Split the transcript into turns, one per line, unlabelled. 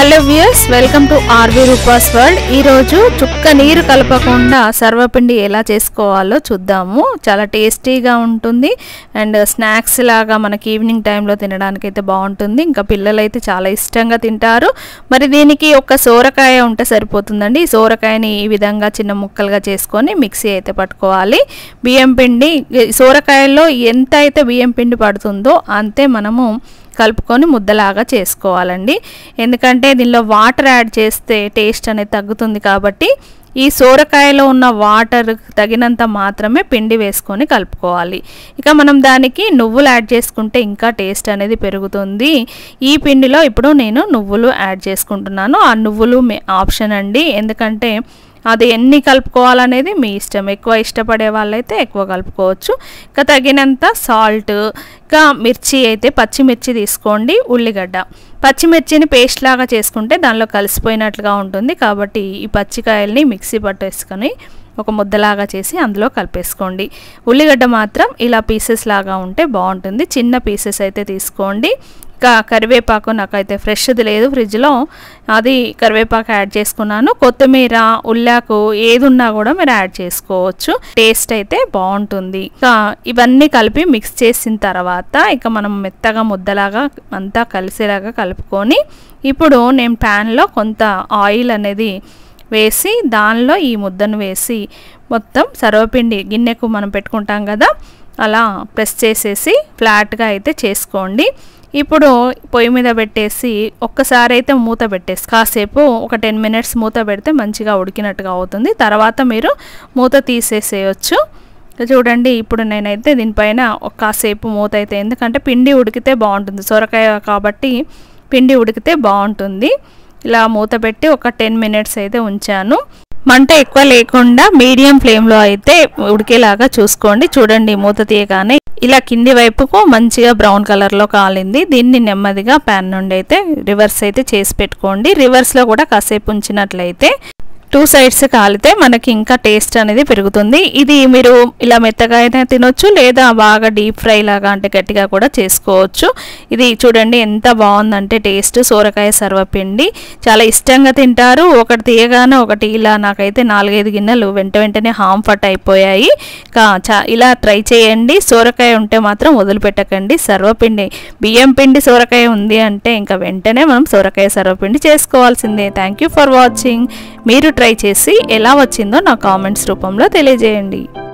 hello viewers welcome to RV Roopa's world ఈరోజు చుక్క నీరు కలపకుండా సర్వపిండి ఎలా చేసుకోవాలో చూద్దాము చాలా టేస్టీగా ఉంటుంది అండ్ స్నాక్స్ లాగా మనకి ఈవినింగ్ టైంలో తినడానికి అయితే బాగుంటుంది ఇంకా పిల్లలు అయితే చాలా ఇష్టంగా తింటారు మరి దీనికి ఒక సోరకాయ ఉంటే సరిపోతుందండి ఈ సోరకాయని ఈ విధంగా చిన్న ముక్కలుగా చేసుకొని మిక్సీ అయితే పట్టుకోవాలి బియ్యం పిండి ఈ సోరకాయల్లో ఎంత అయితే బియ్యం పిండి పడుతుందో అంతే మనము కలుపుకొని ముద్దలాగా చేసుకోవాలండి ఎందుకంటే దీనిలో వాటర్ యాడ్ చేస్తే టేస్ట్ అనేది తగ్గుతుంది కాబట్టి ఈ సోరకాయలో ఉన్న వాటర్ తగినంత మాత్రమే పిండి వేసుకొని కలుపుకోవాలి ఇక మనం దానికి నువ్వులు యాడ్ చేసుకుంటే ఇంకా టేస్ట్ అనేది పెరుగుతుంది ఈ పిండిలో ఇప్పుడు నేను నువ్వులు యాడ్ చేసుకుంటున్నాను ఆ నువ్వులు ఆప్షన్ అండి ఎందుకంటే అది ఎన్ని కలుపుకోవాలనేది మీ ఇష్టం ఎక్కువ ఇష్టపడే వాళ్ళైతే ఎక్కువ కలుపుకోవచ్చు ఇంకా తగినంత సాల్ట్ ఇంకా మిర్చి అయితే పచ్చిమిర్చి తీసుకోండి ఉల్లిగడ్డ పచ్చిమిర్చిని పేస్ట్ లాగా చేసుకుంటే దానిలో కలిసిపోయినట్లుగా ఉంటుంది కాబట్టి ఈ పచ్చికాయల్ని మిక్సీ పట్టేసుకొని ఒక ముద్దలాగా చేసి అందులో కలిపేసుకోండి ఉల్లిగడ్డ మాత్రం ఇలా పీసెస్ లాగా ఉంటే బాగుంటుంది చిన్న పీసెస్ అయితే తీసుకోండి ఇంకా కరివేపాకు నాకైతే ఫ్రెష్ది లేదు ఫ్రిడ్జ్లో అది కరివేపాకు యాడ్ చేసుకున్నాను కొత్తిమీర ఉల్లాకు ఏది ఉన్నా కూడా మీరు యాడ్ చేసుకోవచ్చు టేస్ట్ అయితే బాగుంటుంది ఇంకా ఇవన్నీ కలిపి మిక్స్ చేసిన తర్వాత ఇక మనం మెత్తగా ముద్దలాగా అంతా కలిసేలాగా కలుపుకొని ఇప్పుడు నేను ప్యాన్లో కొంత ఆయిల్ అనేది వేసి దానిలో ఈ ముద్దను వేసి మొత్తం సర్వపిండి గిన్నెకు మనం పెట్టుకుంటాం కదా అలా ప్రెస్ చేసేసి ఫ్లాట్గా అయితే చేసుకోండి ఇప్పుడు పొయ్యి మీద పెట్టేసి ఒక్కసారి అయితే మూత పెట్టేసి కాసేపు ఒక టెన్ మినిట్స్ మూత పెడితే మంచిగా ఉడికినట్టుగా అవుతుంది తర్వాత మీరు మూత తీసేసేయచ్చు చూడండి ఇప్పుడు నేనైతే దీనిపైన ఒక కాసేపు మూత అయితే ఎందుకంటే పిండి ఉడికితే బాగుంటుంది సొరకాయ కాబట్టి పిండి ఉడికితే బాగుంటుంది ఇలా మూత పెట్టి ఒక టెన్ మినిట్స్ అయితే ఉంచాను మంట ఎక్కువ లేకుండా మీడియం ఫ్లేమ్లో అయితే ఉడికేలాగా చూసుకోండి చూడండి మూత తీయగానే ఇలా కింది వైపుకు మంచిగా బ్రౌన్ కలర్లో కాలింది దీన్ని నెమ్మదిగా ప్యాన్ నుండి అయితే రివర్స్ అయితే చేసి పెట్టుకోండి రివర్స్లో కూడా కాసేపు ఉంచినట్లయితే టూ సైడ్స్ కాలితే మనకి ఇంకా టేస్ట్ అనేది పెరుగుతుంది ఇది మీరు ఇలా మెత్తగా అయినా తినొచ్చు లేదా బాగా డీప్ ఫ్రై లాగా అంటే గట్టిగా కూడా చేసుకోవచ్చు ఇది చూడండి ఎంత బాగుందంటే టేస్ట్ సోరకాయ సర్వపిండి చాలా ఇష్టంగా తింటారు ఒకటి తీయగానే ఒకటి ఇలా నాకైతే నాలుగైదు గిన్నెలు వెంట వెంటనే హాంఫట్ అయిపోయాయి కా చా ఇలా ట్రై చేయండి సోరకాయ ఉంటే మాత్రం వదిలిపెట్టకండి సర్వపిండి బియ్యం పిండి సోరకాయ ఉంది అంటే ఇంకా వెంటనే మనం సోరకాయ సర్వపిండి చేసుకోవాల్సిందే థ్యాంక్ యూ ఫర్ వాచింగ్ మీరు ట్రై చేసి ఎలా వచ్చిందో నా కామెంట్స్ రూపంలో తెలియజేయండి